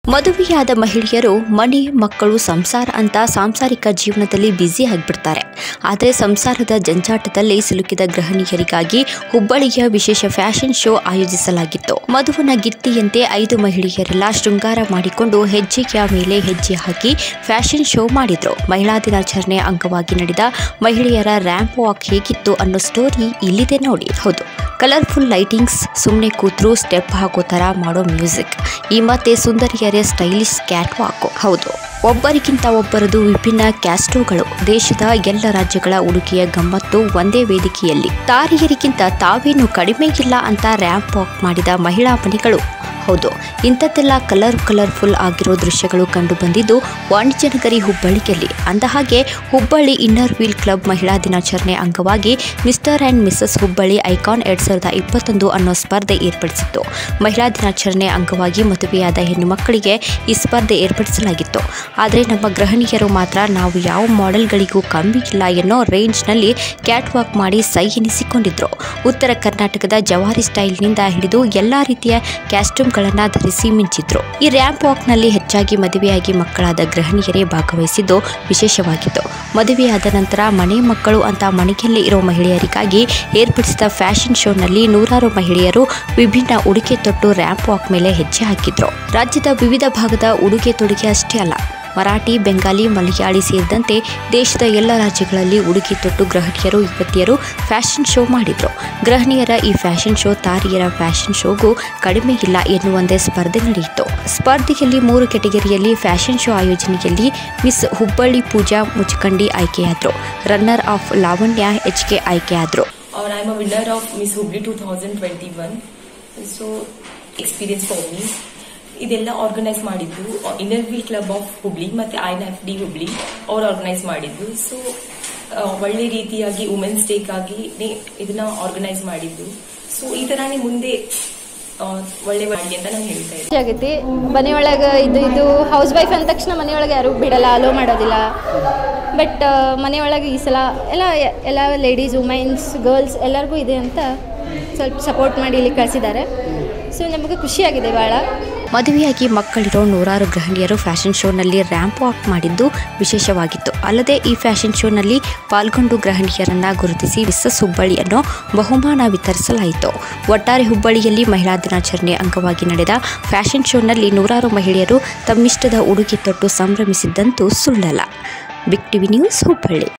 ಮದುವೆಯಾದ ಮಹಿಳೆಯರು ಮನೆ ಮಕ್ಕಳು ಸಂಸಾರ ಅಂತ ಸಾಂಸಾರಿಕ ಜೀವನದಲ್ಲಿ ಬ್ಯುಸಿ ಆಗಿಬಿಡ್ತಾರೆ ಆದರೆ ಸಂಸಾರದ ಜಂಜಾಟದಲ್ಲಿ ಸಿಲುಕಿದ ಗೃಹಿಣಿಯರಿಗಾಗಿ ಹುಬ್ಬಳ್ಳಿಯ ವಿಶೇಷ ಫ್ಯಾಷನ್ ಶೋ ಆಯೋಜಿಸಲಾಗಿತ್ತು ಮಧುವನ ಗಿತ್ತಿಯಂತೆ ಐದು ಮಹಿಳೆಯರೆಲ್ಲ ಶೃಂಗಾರ ಮಾಡಿಕೊಂಡು ಹೆಜ್ಜೆಯ ಮೇಲೆ ಹೆಜ್ಜೆ ಹಾಕಿ ಫ್ಯಾಷನ್ ಶೋ ಮಾಡಿದ್ರು ಮಹಿಳಾ ದಿನಾಚರಣೆ ಅಂಗವಾಗಿ ನಡೆದ ಮಹಿಳೆಯರ ರ್ಯಾಂಪ್ ವಾಕ್ ಹೇಗಿತ್ತು ಅನ್ನೋ ಸ್ಟೋರಿ ಇಲ್ಲಿದೆ ನೋಡಿ ಹೌದು ಕಲರ್ಫುಲ್ ಲೈಟಿಂಗ್ಸ್ ಸುಮ್ಮನೆ ಕೂತ್ರು ಸ್ಟೆಪ್ ಹಾಕೋ ಥರ ಮಾಡೋ ಮ್ಯೂಸಿಕ್ ಈ ಮತ್ತೆ ಸುಂದರಿಯರೇ ಸ್ಟೈಲಿಶ್ ಕ್ಯಾಟ್ ವಾಕು ಹೌದು ಒಬ್ಬರಿಗಿಂತ ಒಬ್ಬರದು ವಿಭಿನ್ನ ಕ್ಯಾಸ್ಟೋಗಳು ದೇಶದ ಎಲ್ಲ ರಾಜ್ಯಗಳ ಉಡುಗೆಯ ಗಮ್ಮತ್ತು ಒಂದೇ ವೇದಿಕೆಯಲ್ಲಿ ತಾರಿಯರಿಗಿಂತ ತಾವೇನು ಕಡಿಮೆ ಇಲ್ಲ ಅಂತ ರ್ಯಾಂಪ್ ವಾಕ್ ಮಾಡಿದ ಮಹಿಳಾ ಮನೆಗಳು ಹೌದು ಇಂಥದ್ದೆಲ್ಲ ಕಲರ್ ಕಲರ್ಫುಲ್ ಆಗಿರೋ ದೃಶ್ಯಗಳು ಕಂಡು ಬಂದಿದ್ದು ವಾಣಿಜ್ಯನಗರಿ ಹುಬ್ಬಳ್ಳಿಯಲ್ಲಿ ಅಂದಹಾಗೆ ಹುಬ್ಬಳ್ಳಿ ಇನ್ನರ್ ವೀಲ್ ಕ್ಲಬ್ ಮಹಿಳಾ ದಿನಾಚರಣೆ ಅಂಗವಾಗಿ mister and missus Hubballi icon ಎರಡ್ ಸಾವಿರದ ಇಪ್ಪತ್ತೊಂದು ಅನ್ನೋ ಸ್ಪರ್ಧೆ ಏರ್ಪಡಿಸಿತ್ತು ಮಹಿಳಾ ದಿನಾಚರಣೆ ಅಂಗವಾಗಿ ಮದುವೆಯಾದ ಹೆಣ್ಣು ಮಕ್ಕಳಿಗೆ ಈ ಸ್ಪರ್ಧೆ ಏರ್ಪಡಿಸಲಾಗಿತ್ತು ಆದರೆ ನಮ್ಮ ಗೃಹಿಣಿಯರು ಮಾತ್ರ ನಾವು ಯಾವ ಮಾಡೆಲ್ಗಳಿಗೂ ಕಮ್ಮಿ ಇಲ್ಲ ಎನ್ನೋ ರೇಂಜ್ನಲ್ಲಿ ಕ್ಯಾಟ್ ವಾಕ್ ಮಾಡಿ ಸೈ ಎನಿಸಿಕೊಂಡಿದ್ರು ಉತ್ತರ ಕರ್ನಾಟಕದ ಜವಾರಿ ಸ್ಟೈಲ್ನಿಂದ ಹಿಡಿದು ಎಲ್ಲಾ ರೀತಿಯ ಕ್ಯಾಸ್ಟ್ಯೂಮ್ಗಳನ್ನು ಧರಿಸಿ ಮಿಂಚಿದ್ರು ಈ ರ್ಯಾಂಪ್ ವಾಕ್ನಲ್ಲಿ ಹೆಚ್ಚಾಗಿ ಮದುವೆಯಾಗಿ ಮಕ್ಕಳಾದ ಗೃಹಿಣಿಯರೇ ಭಾಗವಹಿಸಿದ್ದು ವಿಶೇಷವಾಗಿತ್ತು ಮದುವೆಯಾದ ನಂತರ ಮನೆ ಮಕ್ಕಳು ಅಂತ ಮನೆಯಲ್ಲೇ ಇರೋ ಮಹಿಳೆಯರಿಗಾಗಿ ಏರ್ಪಡಿಸಿದ ಫ್ಯಾಷನ್ ಶೋನಲ್ಲಿ ನೂರಾರು ಮಹಿಳೆಯರು ವಿಭಿನ್ನ ಉಡುಗೆ ತೊಟ್ಟು ರ್ಯಾಂಪ್ ವಾಕ್ ಮೇಲೆ ಹೆಜ್ಜೆ ಹಾಕಿದ್ರು ರಾಜ್ಯದ ವಿವಿಧ ಭಾಗದ ಉಡುಗೆ ತೊಡುಗೆ ಅಷ್ಟೇ ಅಲ್ಲ ಮರಾಠಿ ಬೆಂಗಾಲಿ ಮಲಯಾಳಿ ಸೇರಿದಂತೆ ದೇಶದ ಎಲ್ಲ ರಾಜ್ಯಗಳಲ್ಲಿ ಉಡುಗೆ ತೊಟ್ಟು ಗೃಹಿಣಿಯರು ಯುವತಿಯರು ಫ್ಯಾಷನ್ ಶೋ ಮಾಡಿದ್ರು ಗೃಹಿಣಿಯರ ಈ ಫ್ಯಾಷನ್ ಶೋ ತಾರಿಯರ ಫ್ಯಾಷನ್ ಶೋಗೂ ಕಡಿಮೆ ಇಲ್ಲ ಎನ್ನುವಂತೆ ಸ್ಪರ್ಧೆ ನಡೆಯಿತು ಸ್ಪರ್ಧೆಯಲ್ಲಿ ಮೂರು ಕೆಟಗರಿಯಲ್ಲಿ ಫ್ಯಾಷನ್ ಶೋ ಆಯೋಜನೆಯಲ್ಲಿ ಮಿಸ್ ಹುಬ್ಬಳ್ಳಿ ಪೂಜಾ ಮುಚ್ಕಂಡಿ ಆಯ್ಕೆಯಾದರು runner up Lavanya H K ಆಯ್ಕೆಯಾದರು or I'm a winner of Miss Hubli 2021. So, experience for me. ಇದೆಲ್ಲ ಆರ್ಗನೈಸ್ ಮಾಡಿದ್ದು inner wheel club of Hubli ಮತ್ತೆ ಐ ಎಫ್ ಡಿ ಹುಬ್ಳಿ ಅವ್ರು ಆರ್ಗನೈಸ್ ಮಾಡಿದ್ದು ಸೊ ಒಳ್ಳೆ ರೀತಿಯಾಗಿ ವುಮೆನ್ಸ್ ಡೇಗಾಗಿ ಇದನ್ನ ಆರ್ಗನೈಸ್ ಮಾಡಿದ್ದು ಸೊ ಈ ತರಾನೇ ಮುಂದೆ ಆ, ಒಳ್ಳೆ ಮಾಡಲಿ ಅಂತ ನಾನು ಹೇಳ್ತಾ ಇದ್ದೀನಿ ಆಗೈತಿ ಮನೆಯೊಳಗೆ ಇದು ಇದು ಹೌಸ್ ವೈಫ್ ಅಂದ ತಕ್ಷಣ ಮನೆಯೊಳಗೆ ಯಾರು ಬಿಡಲ್ಲ ಅಲೋ ಮಾಡೋದಿಲ್ಲ ಬಟ್ ಮನೆಯೊಳಗೆ ಈ ಸಲ ಎಲ್ಲ ಎಲ್ಲ ಲೇಡೀಸ್ ವುಮೆನ್ಸ್ ಗರ್ಲ್ಸ್ ಎಲ್ಲರಿಗೂ ಇದೆ ಅಂತ ಸ್ವಲ್ಪ ಸಪೋರ್ಟ್ ಮಾಡಿ ಇಲ್ಲಿ ಕಳಿಸಿದ್ದಾರೆ ಸೊ ನಮಗೆ ಖುಷಿಯಾಗಿದೆ ಭಾಳ ಮದುವೆಯಾಗಿ ಮಕ್ಕಳಿರೋ ನೂರಾರು ಗೃಹಿಣಿಯರು ಫ್ಯಾಷನ್ ಶೋನಲ್ಲಿ ರ್ಯಾಂಪ್ ವಾಕ್ ಮಾಡಿದ್ದು ವಿಶೇಷವಾಗಿತ್ತು ಅಲ್ಲದೆ ಈ ಫ್ಯಾಷನ್ ಶೋನಲ್ಲಿ ಪಾಲ್ಗೊಂಡು ಗೃಹಿಣಿಯರನ್ನ ಗುರುತಿಸಿ ಮಿಸ್ಸಸ್ ಹುಬ್ಬಳ್ಳಿ ಅನ್ನೋ ಬಹುಮಾನ ವಿತರಿಸಲಾಯಿತು ಒಟ್ಟಾರೆ ಹುಬ್ಬಳ್ಳಿಯಲ್ಲಿ ಮಹಿಳಾ ದಿನಾಚರಣೆ ಅಂಗವಾಗಿ ನಡೆದ ಫ್ಯಾಷನ್ ಶೋನಲ್ಲಿ ನೂರಾರು ಮಹಿಳೆಯರು ತಮ್ಮಿಷ್ಟದ ಉಡುಗೆ ತೊಟ್ಟು ಸಂಭ್ರಮಿಸಿದ್ದಂತೂ ಸುಳ್ಳಲ್ಲ ಬಿಗ್ ಟಿವಿ ನ್ಯೂಸ್ ಹುಬ್ಬಳ್ಳಿ